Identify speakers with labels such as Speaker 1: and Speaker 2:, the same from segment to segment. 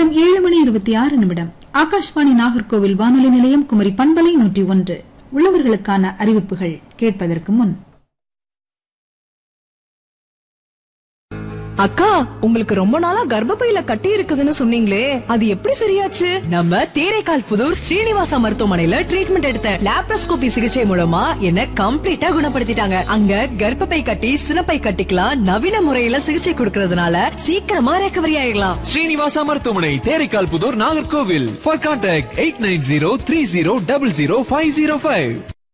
Speaker 1: நேரம் ஏழு மணி இருபத்தி ஆறு நிமிடம் ஆகாஷ்வாணி நாகர்கோவில் வானொலி நிலையம் குமரி பண்பலை நூற்றி ஒன்று உள்ளவர்களுக்கான அறிவிப்புகள் கேட்பதற்கு முன்
Speaker 2: அக்கா உங்களுக்கு ரொம்ப நாளா கர்ப்பப்பையில கட்டி இருக்குதுன்னு சொன்னீங்களே அது எப்படி சரியாச்சு
Speaker 3: நம்ம தேரைக்கால் புதூர் ஸ்ரீனிவாசா மருத்துவமனையில ட்ரீட்மெண்ட் எடுத்த லாப்ரோஸ்கோபி சிகிச்சை மூலமா என்ன கம்ப்ளீட்டா குணப்படுத்திட்டாங்க அங்க கர்ப்பப்பை கட்டி சினப்பை கட்டிக்கலாம் நவீன முறையில சிகிச்சை கொடுக்கறதுனால சீக்கிரமா ரெக்கவரி ஆயிடலாம்
Speaker 4: ஸ்ரீனிவாசா மருத்துவமனை Theraikal Puthur Nagercoil for contact eight nine zero three zero double zero five zero five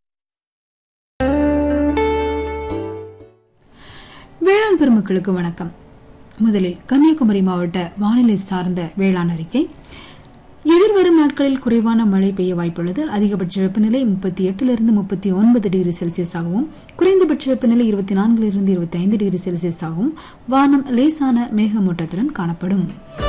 Speaker 1: வேளாண் பெருமக்களுக்கு வணக்கம் முதலில் கன்னியாகுமரி மாவட்ட வானிலை சார்ந்த வேளாண் அறிக்கை எதிர்வரும் நாட்களில் குறைவான மழை பெய்ய வாய்ப்புள்ளது அதிகபட்ச வெப்பநிலை முப்பத்தி எட்டிலிருந்து முப்பத்தி ஒன்பது டிகிரி செல்சியஸாகவும் குறைந்தபட்ச வெப்பநிலை இருபத்தி நான்கிலிருந்து இருபத்தி ஐந்து டிகிரி செல்சியஸாகவும் வானம் லேசான மேகமூட்டத்துடன் காணப்படும்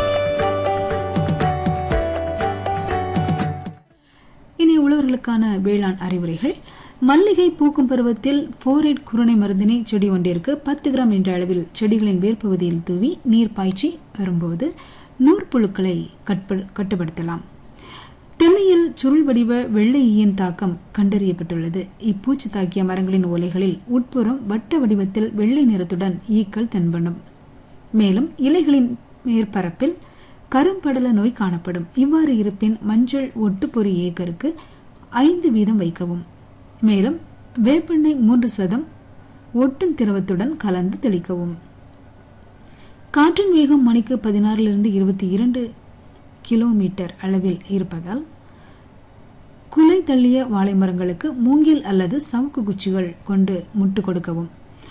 Speaker 1: இனி உழவர்களுக்கான வேளாண் அறிவுரைகள் மல்லிகை பூக்கும் பருவத்தில் போரேட் குருணை மருந்தினை செடி ஒன்றிற்கு பத்து கிராம் என்ற அளவில் செடிகளின் வேர்ப்பகுதியில் தூவி நீர் பாய்ச்சி வரும்போது நூற்புழுக்களை கட்ப- கட்டுப்படுத்தலாம் தென்னையில் சுருள் வடிவ வெள்ளை ஈயின் தாக்கம் கண்டறியப்பட்டுள்ளது இப்பூச்சி தாக்கிய மரங்களின் ஓலைகளில் உட்புறம் வட்ட வடிவத்தில் வெள்ளை நிறத்துடன் ஈக்கள் தென்படும் மேலும் இலைகளின் மேற்பரப்பில் கரும்படல நோய் காணப்படும் இவ்வாறு இருப்பின் மஞ்சள் ஒட்டுப்பொறி ஏக்கருக்கு ஐந்து வீதம் வைக்கவும் மேலும் வேப்பெண்ணெய் மூன்று சதம் ஒட்டும் திரவத்துடன் கலந்து தெளிக்கவும் காற்றின் வேகம் மணிக்கு பதினாறிலிருந்து இருபத்தி இரண்டு கிலோமீட்டர் அளவில் இருப்பதால் குலை தள்ளிய வாழை மரங்களுக்கு மூங்கில் அல்லது சவுக்கு குச்சிகள் கொண்டு முட்டு கொடுக்கவும்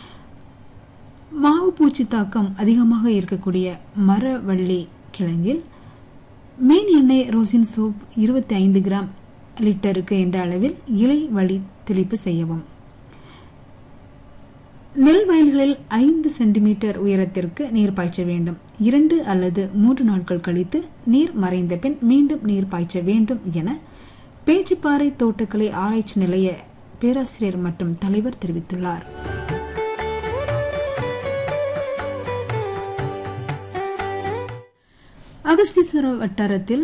Speaker 1: மாவு பூச்சி தாக்கம் அதிகமாக இருக்கக்கூடிய மரவள்ளி கிழங்கில் மீன் எண்ணெய் ரோசின் சோப் இருபத்தி ஐந்து கிராம் லிட்டருக்கு என்ற அளவில் இலை வழி தெளிப்பு செய்யவும் நெல் வயல்களில் ஐந்து சென்டிமீட்டர் உயரத்திற்கு நீர் பாய்ச்ச வேண்டும் இரண்டு அல்லது மூன்று நாட்கள் கழித்து நீர் மறைந்த பின் மீண்டும் நீர் பாய்ச்ச வேண்டும் என பேச்சுப்பாறை தோட்டக்கலை ஆராய்ச்சி நிலைய பேராசிரியர் மற்றும் தலைவர் தெரிவித்துள்ளார் அகஸ்தீஸ்வர வட்டாரத்தில்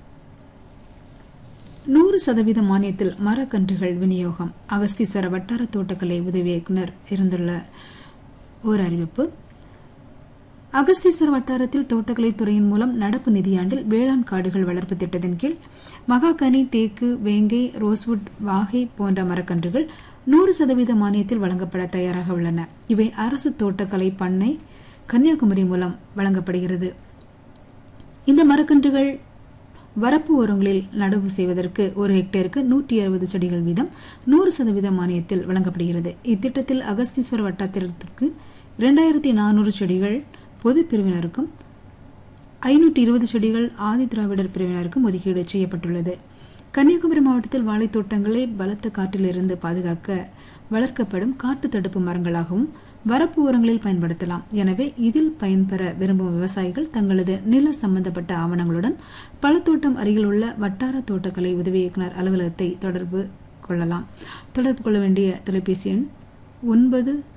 Speaker 1: நூறு சதவீத மானியத்தில் மரக்கன்றுகள் விநியோகம் அகஸ்தீஸ்வர வட்டார தோட்டக்கலை உதவி இயக்குனர் இருந்துள்ள ஒரு அறிவிப்பு அகஸ்தீஸ்வர வட்டாரத்தில் தோட்டக்கலை துறையின் மூலம் நடப்பு நிதியாண்டில் வேளாண் காடுகள் வளர்ப்பு திட்டத்தின் கீழ் மகாகனி தேக்கு வேங்கை ரோஸ்வுட் வாகை போன்ற மரக்கன்றுகள் நூறு சதவீத மானியத்தில் வழங்கப்பட தயாராக உள்ளன இவை அரசு தோட்டக்கலை பண்ணை கன்னியாகுமரி மூலம் வழங்கப்படுகிறது இந்த மரக்கன்றுகள் வரப்பு ஓரங்களில் நடவு செய்வதற்கு ஒரு ஹெக்டேருக்கு நூற்றி அறுபது செடிகள் வீதம் நூறு சதவீத மானியத்தில் வழங்கப்படுகிறது இத்திட்டத்தில் அகஸ்தீஸ்வர வட்டாரத்திற்கு இரண்டாயிரத்தி நானூறு செடிகள் பொது பிரிவினருக்கும் ஐநூற்றி இருபது செடிகள் ஆதி திராவிடர் பிரிவினருக்கும் ஒதுக்கீடு செய்யப்பட்டுள்ளது கன்னியாகுமரி மாவட்டத்தில் வாழைத் தோட்டங்களை பலத்த காற்றிலிருந்து பாதுகாக்க வளர்க்கப்படும் காட்டு தடுப்பு மரங்களாகவும் வரப்பு ஓரங்களில் பயன்படுத்தலாம் எனவே இதில் பயன்பெற விரும்பும் விவசாயிகள் தங்களது நில சம்பந்தப்பட்ட ஆவணங்களுடன் பழத்தோட்டம் அருகில் உள்ள வட்டார தோட்டக்கலை உதவி இயக்குனர் அலுவலகத்தை தொடர்பு கொள்ளலாம் தொடர்பு கொள்ள வேண்டிய தொலைபேசி எண் ஒன்பது